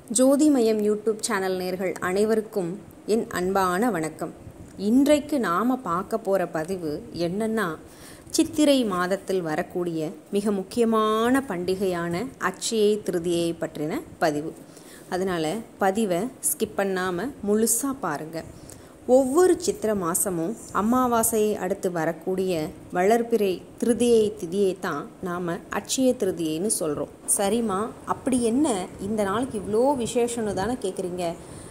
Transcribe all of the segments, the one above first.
ஜோதிமயம் YouTube channel நேர்கள் அனைவருக்கும் என் அன்பான வணக்கம் இன்றைக்கு நாம் பார்க்க போகிற பதிவு என்னன்னா சித்திரை மாதத்தில் வரக்கூடிய மிக முக்கியமான பண்டிகையான அட்சயை திருதியை பற்றின பதிவு அதனால் பதிவை ஸ்கிப் பண்ணாமல் முழுசாக பாருங்கள் ஒவ்வொரு சித்திர மாதமும் அமாவாசையை அடுத்து வரக்கூடிய வளர்பிறை திருதியை திதியை தான் நாம் அட்சய திருதியைன்னு சொல்கிறோம் சரிம்மா அப்படி என்ன இந்த நாளுக்கு இவ்வளோ விசேஷம்னு தானே கேட்குறீங்க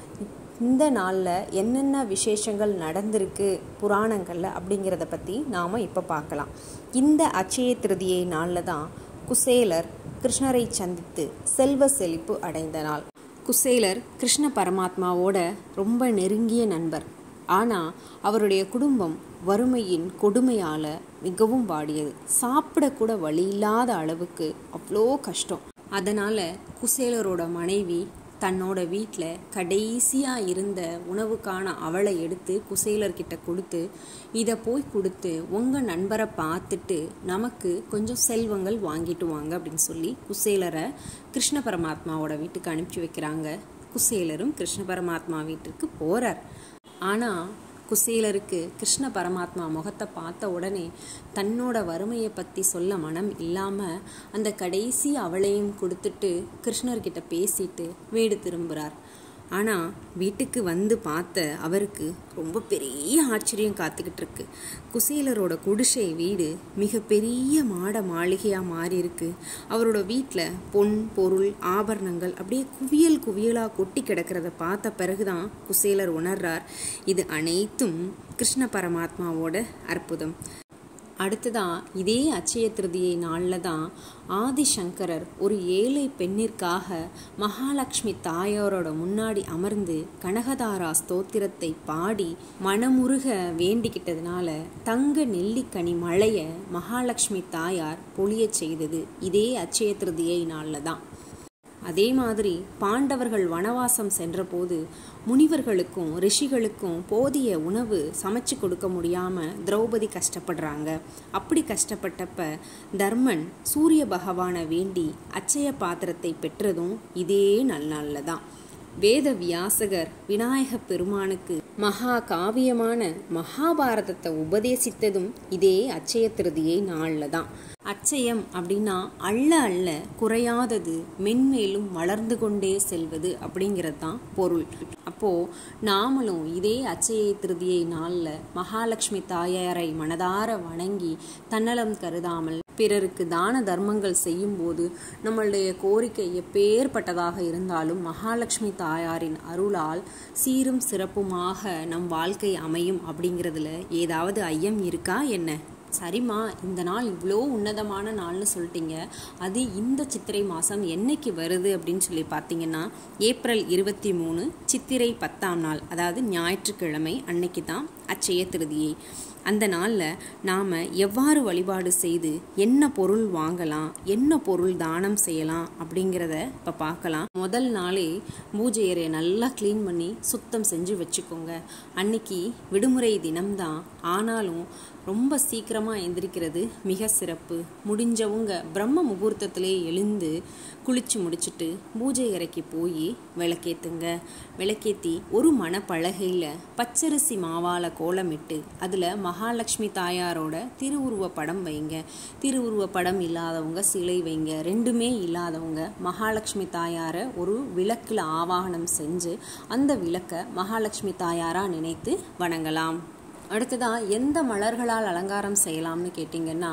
இந்த நாளில் என்னென்ன விசேஷங்கள் நடந்திருக்கு புராணங்களில் அப்படிங்கிறத பற்றி நாம் இப்போ பார்க்கலாம் இந்த அட்சய திருதியை நாளில் தான் குசேலர் கிருஷ்ணரை சந்தித்து செல்வ செழிப்பு அடைந்த நாள் குசேலர் கிருஷ்ண பரமாத்மாவோட ரொம்ப நெருங்கிய நண்பர் ஆனால் அவருடைய குடும்பம் வறுமையின் கொடுமையால் மிகவும் வாடியது சாப்பிடக்கூட வழி இல்லாத அளவுக்கு அவ்வளோ கஷ்டம் அதனால் குசேலரோட மனைவி தன்னோட வீட்டில் கடைசியாக இருந்த உணவுக்கான அவளை எடுத்து குசேலர்கிட்ட கொடுத்து இதை போய் கொடுத்து உங்கள் நண்பரை பார்த்துட்டு நமக்கு கொஞ்சம் செல்வங்கள் வாங்கிட்டு வாங்க அப்படின்னு சொல்லி குசேலரை கிருஷ்ண பரமாத்மாவோட வீட்டுக்கு அனுப்பிச்சி வைக்கிறாங்க குசேலரும் கிருஷ்ண பரமாத்மா வீட்டுக்கு போகிறார் ஆனால் குசேலருக்கு கிருஷ்ண பரமாத்மா முகத்தை பார்த்த உடனே தன்னோட வறுமையை பற்றி சொல்ல மனம் இல்லாமல் அந்த கடைசி அவளையும் கொடுத்துட்டு கிருஷ்ணர்கிட்ட பேசிட்டு வீடு திரும்புகிறார் ஆனால் வீட்டுக்கு வந்து பார்த்த அவருக்கு ரொம்ப பெரிய ஆச்சரியம் காத்துக்கிட்டு இருக்கு குசேலரோட குடிசை வீடு மிக பெரிய மாட மாளிகையாக மாறி இருக்கு அவரோட வீட்டில் பொன் பொருள் ஆபரணங்கள் அப்படியே குவியல் குவியலாக கொட்டி கிடக்கிறத பார்த்த பிறகுதான் குசேலர் உணர்றார் இது அனைத்தும் கிருஷ்ண பரமாத்மாவோட அற்புதம் அடுத்ததான் இதே அச்சய திருதியை நாளில் தான் ஆதிசங்கரர் ஒரு ஏழை பெண்ணிற்காக மகாலட்சுமி தாயாரோட முன்னாடி அமர்ந்து கனகதாரா ஸ்தோத்திரத்தை பாடி மனமுருக வேண்டிக்கிட்டதுனால தங்க நெல்லிக்கனி மழைய மகாலட்சுமி தாயார் பொழியச் செய்தது இதே அச்சய திருதியை நாளில் தான் அதே மாதிரி பாண்டவர்கள் வனவாசம் சென்றபோது முனிவர்களுக்கும் ரிஷிகளுக்கும் போதிய உணவு சமைச்சு கொடுக்க முடியாம திரௌபதி கஷ்டப்படுறாங்க அப்படி கஷ்டப்பட்டப்ப தர்மன் சூரிய பகவானை வேண்டி அச்சய பாத்திரத்தை பெற்றதும் இதே நல்நாளில் தான் வேத வியாசகர் விநாயக பெருமானுக்கு மகா காவியமான மகாபாரதத்தை உபதேசித்ததும் இதே அச்சய திருதியை நாளில் தான் அச்சயம் அப்படின்னா அள்ள அள்ள குறையாதது மென்மேலும் வளர்ந்து கொண்டே செல்வது அப்படிங்கிறது தான் பொருள் அப்போ நாமளும் இதே அச்சய திருதியை நாளில் மகாலட்சுமி தாயாரை மனதார வணங்கி தன்னலம் கருதாமல் பிறருக்கு தான தர்மங்கள் செய்யும்போது நம்மளுடைய கோரிக்கை எப்பேற்பட்டதாக இருந்தாலும் மகாலட்சுமி தாயாரின் அருளால் சீரும் சிறப்புமாக நம் வாழ்க்கை அமையும் அப்படிங்கிறதுல ஏதாவது ஐயம் இருக்கா என்ன சரிம்மா இந்த நாள் இவ்வளோ உன்னதமான நாள்னு சொல்லிட்டீங்க அது இந்த சித்திரை மாதம் என்னைக்கு வருது அப்படின்னு சொல்லி பார்த்தீங்கன்னா ஏப்ரல் இருபத்தி மூணு சித்திரை பத்தாம் நாள் அதாவது ஞாயிற்றுக்கிழமை அன்னைக்கு தான் அச்சய திருதியை அந்த நாளில் நாம் எவ்வாறு வழிபாடு செய்து என்ன பொருள் வாங்கலாம் என்ன பொருள் தானம் செய்யலாம் அப்படிங்கிறத இப்போ பார்க்கலாம் முதல் நாளே பூஜை அறையை நல்லா க்ளீன் பண்ணி சுத்தம் செஞ்சு வச்சுக்கோங்க அன்னைக்கு விடுமுறை தினம்தான் ஆனாலும் ரொம்ப சீக்கிரமாக எந்திரிக்கிறது மிக சிறப்பு முடிஞ்சவங்க பிரம்ம முகூர்த்தத்திலே எழுந்து குளிச்சு முடிச்சுட்டு பூஜை அறைக்கு போய் விளக்கேற்றுங்க விளக்கேற்றி ஒரு மணப்பலகையில் பச்சரிசி மாவால் கோலமிட்டு அதில் மகாலட்சுமி தாயாரோட திருவுருவ படம் வைங்க திருவுருவ படம் இல்லாதவங்க சிலை வைங்க ரெண்டுமே இல்லாதவங்க மகாலட்சுமி தாயாரை ஒரு விளக்கில் ஆவாகனம் செஞ்சு அந்த விளக்கை மகாலட்சுமி தாயாராக நினைத்து வணங்கலாம் அடுத்ததாக எந்த மலர்களால் அலங்காரம் செய்யலாம்னு கேட்டிங்கன்னா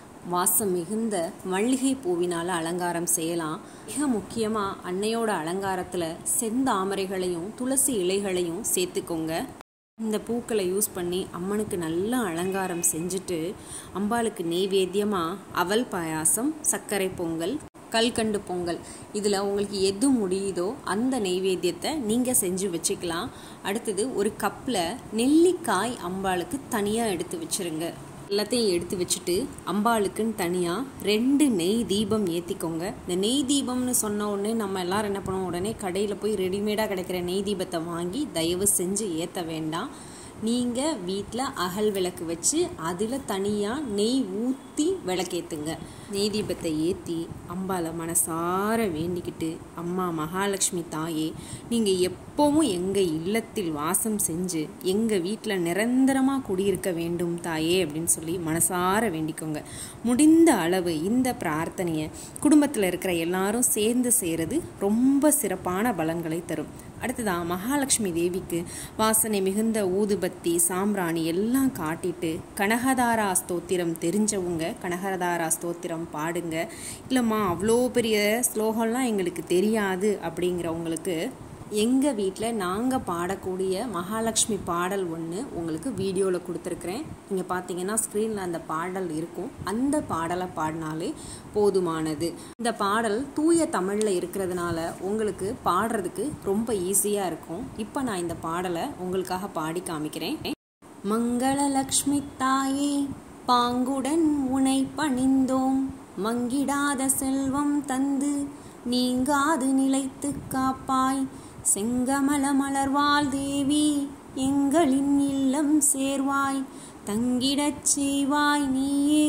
வாசம் மிகுந்த மல்லிகை பூவினால் அலங்காரம் செய்யலாம் மிக முக்கியமாக அன்னையோட அலங்காரத்தில் செந்தாமரைகளையும் துளசி இலைகளையும் சேர்த்துக்கோங்க இந்த பூக்களை யூஸ் பண்ணி அம்மனுக்கு நல்ல அலங்காரம் செஞ்சுட்டு அம்பாளுக்கு நெய்வேத்தியமாக அவல் பாயாசம் சர்க்கரை பொங்கல் கல்கண்டு பொங்கல் இதில் உங்களுக்கு எது முடியுதோ அந்த நெய்வேத்தியத்தை நீங்கள் செஞ்சு வச்சுக்கலாம் அடுத்தது ஒரு கப்பில் நெல்லிக்காய் அம்பாளுக்கு தனியாக எடுத்து வச்சுருங்க எல்லாத்தையும் எடுத்து வச்சுட்டு அம்பாளுக்குன்னு தனியாக ரெண்டு நெய் தீபம் ஏற்றிக்கோங்க இந்த நெய் தீபம்னு சொன்ன உடனே நம்ம எல்லாரும் என்ன பண்ணுவோம் உடனே கடையில் போய் ரெடிமேடாக கிடைக்கிற நெய் தீபத்தை வாங்கி தயவு செஞ்சு ஏற்ற வேண்டாம் நீங்கள் வீட்டில் அகல் விளக்கு வச்சு அதில் தனியாக நெய் ஊற்றி விளக்கேற்றுங்க நெய் தீபத்தை ஏற்றி அம்பால மனசார வேண்டிக்கிட்டு அம்மா மகாலட்சுமி தாயே நீங்கள் எப்போவும் எங்கள் இல்லத்தில் வாசம் செஞ்சு எங்கள் வீட்டில் நிரந்தரமாக குடியிருக்க வேண்டும் தாயே அப்படின்னு சொல்லி மனசார வேண்டிக்கோங்க முடிந்த அளவு இந்த பிரார்த்தனையை குடும்பத்தில் இருக்கிற எல்லாரும் சேர்ந்து செய்கிறது ரொம்ப சிறப்பான பலன்களை தரும் அடுத்ததான் மகாலட்சுமி தேவிக்கு வாசனை மிகுந்த ஊதுபத்தி சாம்பிராணி எல்லாம் காட்டிட்டு கனகதாரா ஸ்தோத்திரம் தெரிஞ்சவங்க கனகதாரா ஸ்தோத்திரம் பாடுங்க இல்லைம்மா அவ்வளோ பெரிய ஸ்லோகம்லாம் எங்களுக்கு தெரியாது அப்படிங்கிறவங்களுக்கு எங்கள் வீட்டில் நாங்கள் பாடக்கூடிய மகாலட்சுமி பாடல் ஒன்று உங்களுக்கு வீடியோவில் கொடுத்துருக்குறேன் நீங்கள் பார்த்தீங்கன்னா ஸ்க்ரீனில் அந்த பாடல் இருக்கும் அந்த பாடலை பாடினாலே போதுமானது இந்த பாடல் தூய தமிழில் இருக்கிறதுனால உங்களுக்கு பாடுறதுக்கு ரொம்ப ஈஸியாக இருக்கும் இப்போ நான் இந்த பாடலை உங்களுக்காக பாடி காமிக்கிறேன் மங்களலக்ஷ்மி தாயே பாங்குடன் உனை பணிந்தோம் மங்கிடாத செல்வம் தந்து நீங்காது நிலைத்து காப்பாய் செங்கமல மலர்வாள் தேவி எங்களின் இல்லம் சேர்வாய் தங்கிடச் செய்வாய் நீயே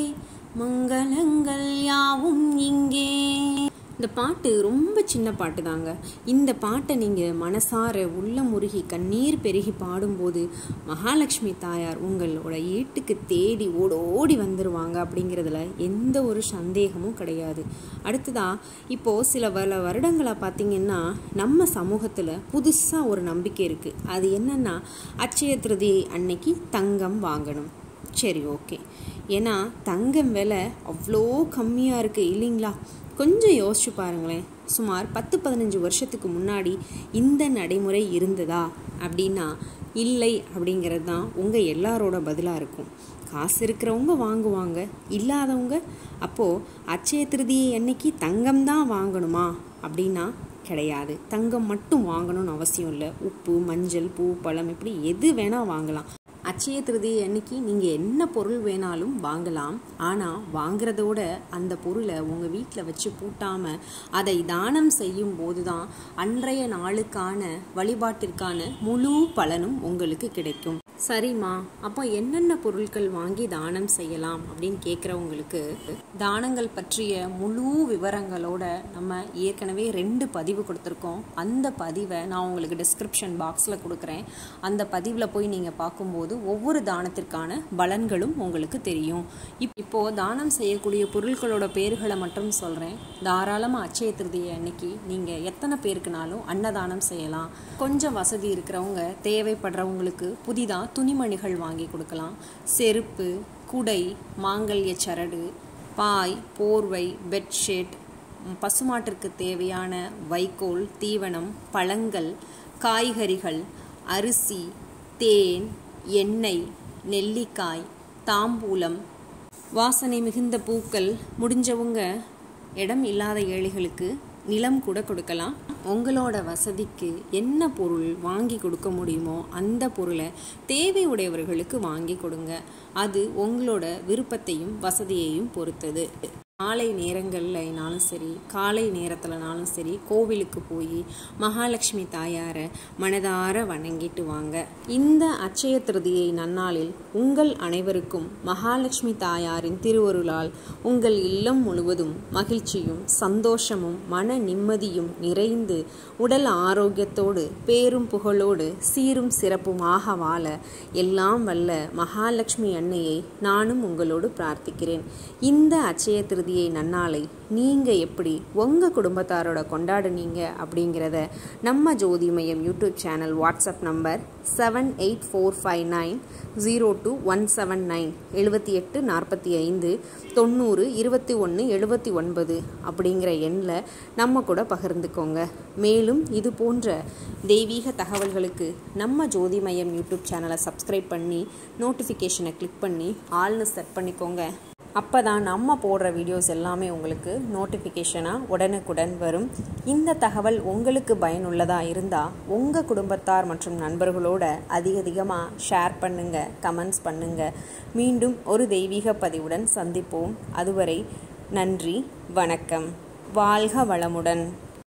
மங்களங்கள் யாவும் இங்கே இந்த பாட்டு ரொம்ப சின்ன பாட்டு தாங்க இந்த பாட்டை நீங்கள் மனசார உள்ள முருகி கண்ணீர் பெருகி பாடும்போது மகாலட்சுமி தாயார் உங்களோட வீட்டுக்கு தேடி ஓடோடி வந்துடுவாங்க அப்படிங்கிறதுல எந்த ஒரு சந்தேகமும் கிடையாது அடுத்ததா இப்போது சில பல வருடங்களை பார்த்திங்கன்னா நம்ம சமூகத்தில் புதுசாக ஒரு நம்பிக்கை இருக்குது அது என்னென்னா அச்சய திருதியை அன்னைக்கு தங்கம் வாங்கணும் சரி ஓகே ஏன்னா தங்கம் விலை அவ்வளோ கம்மியாக இருக்குது இல்லைங்களா கொஞ்சம் யோசிச்சு பாருங்களேன் சுமார் பத்து பதினஞ்சு வருஷத்துக்கு முன்னாடி இந்த நடைமுறை இருந்ததா அப்படின்னா இல்லை அப்படிங்கிறது தான் உங்கள் எல்லாரோட பதிலாக இருக்கும் காசு இருக்கிறவங்க வாங்குவாங்க இல்லாதவங்க அப்போது அச்சய திருதியை அன்னைக்கு தங்கம் தான் வாங்கணுமா அப்படின்னா கிடையாது தங்கம் மட்டும் வாங்கணும்னு அவசியம் இல்லை உப்பு மஞ்சள் பூ பழம் இப்படி எது வேணால் வாங்கலாம் அச்சய திருதியை அன்னைக்கு நீங்கள் என்ன பொருள் வேணாலும் வாங்கலாம் ஆனால் வாங்குறதோட அந்த பொருளை உங்கள் வீட்டில் வச்சு பூட்டாமல் அதை தானம் செய்யும் போது தான் அன்றைய நாளுக்கான வழிபாட்டிற்கான முழு பலனும் உங்களுக்கு கிடைக்கும் சரிம்மா அப்போ என்னென்ன பொருட்கள் வாங்கி தானம் செய்யலாம் அப்படின்னு கேட்குறவங்களுக்கு தானங்கள் பற்றிய முழு விவரங்களோட நம்ம ஏற்கனவே ரெண்டு பதிவு கொடுத்துருக்கோம் அந்த பதிவை நான் உங்களுக்கு டிஸ்கிரிப்ஷன் பாக்ஸில் கொடுக்குறேன் அந்த பதிவில் போய் நீங்கள் பார்க்கும்போது ஒவ்வொரு தானத்திற்கான பலன்களும் உங்களுக்கு தெரியும் இப் இப்போது தானம் செய்யக்கூடிய பொருட்களோட பேர்களை மட்டும் சொல்கிறேன் தாராளமாக அச்சய திருதியை அன்னைக்கு நீங்கள் எத்தனை பேருக்குனாலும் அன்னதானம் செய்யலாம் கொஞ்சம் வசதி இருக்கிறவங்க தேவைப்படுறவங்களுக்கு புதிதாக துணிமணிகள் வாங்கி கொடுக்கலாம் செருப்பு குடை மாங்கல்ய சரடு பாய் போர்வை பெட்ஷீட் பசுமாட்டிற்கு தேவையான வைக்கோல் தீவனம் பழங்கள் காய்கறிகள் அரிசி தேன் எண்ணெய் நெல்லிக்காய் தாம்பூலம் வாசனை மிகுந்த பூக்கள் முடிஞ்சவங்க இடம் இல்லாத ஏழைகளுக்கு நிலம் கூட கொடுக்கலாம் உங்களோட வசதிக்கு என்ன பொருள் வாங்கி கொடுக்க முடியுமோ அந்த பொருளை தேவை உடையவர்களுக்கு வாங்கி கொடுங்க அது உங்களோட விருப்பத்தையும் வசதியையும் பொறுத்தது மாலை நேரங்கள்லனாலும் சரி காலை நேரத்துலனாலும் சரி கோவிலுக்கு போய் மகாலட்சுமி தாயாரை மனதார வணங்கிட்டு வாங்க இந்த அச்சய திருதியை நன்னாளில் உங்கள் அனைவருக்கும் மகாலட்சுமி தாயாரின் திருவருளால் உங்கள் இல்லம் முழுவதும் மகிழ்ச்சியும் சந்தோஷமும் மன நிம்மதியும் நிறைந்து உடல் ஆரோக்கியத்தோடு பேரும் புகழோடு சீரும் சிறப்புமாக வாழ எல்லாம் வல்ல மகாலட்சுமி அன்னையை நானும் உங்களோடு பிரார்த்திக்கிறேன் இந்த அச்சய திருதி திருதியை நன்னாளை நீங்கள் எப்படி உங்கள் குடும்பத்தாரோட கொண்டாடுனீங்க அப்படிங்கிறத நம்ம Jothi Maiyam YouTube channel WhatsApp number seven eight four five nine zero two one seven nine எழுபத்தி எட்டு நாற்பத்தி ஐந்து தொண்ணூறு இருபத்தி ஒன்று எழுபத்தி ஒன்பது அப்படிங்கிற எண்ணில் நம்ம கூட பகிர்ந்துக்கோங்க மேலும் இது போன்ற தெய்வீக தகவல்களுக்கு நம்ம ஜோதி மையம் யூடியூப் சேனலை சப்ஸ்கிரைப் பண்ணி நோட்டிஃபிகேஷனை கிளிக் பண்ணி ஆள்னு செட் பண்ணிக்கோங்க அப்போ தான் நம்ம போடுற வீடியோஸ் எல்லாமே உங்களுக்கு நோட்டிஃபிகேஷனாக உடனுக்குடன் வரும் இந்த தகவல் உங்களுக்கு பயனுள்ளதாக இருந்தால் உங்கள் குடும்பத்தார் மற்றும் நண்பர்களோட அதிக அதிகமாக ஷேர் பண்ணுங்கள் கமெண்ட்ஸ் பண்ணுங்கள் மீண்டும் ஒரு தெய்வீக பதிவுடன் சந்திப்போம் அதுவரை நன்றி வணக்கம் வாழ்க வளமுடன்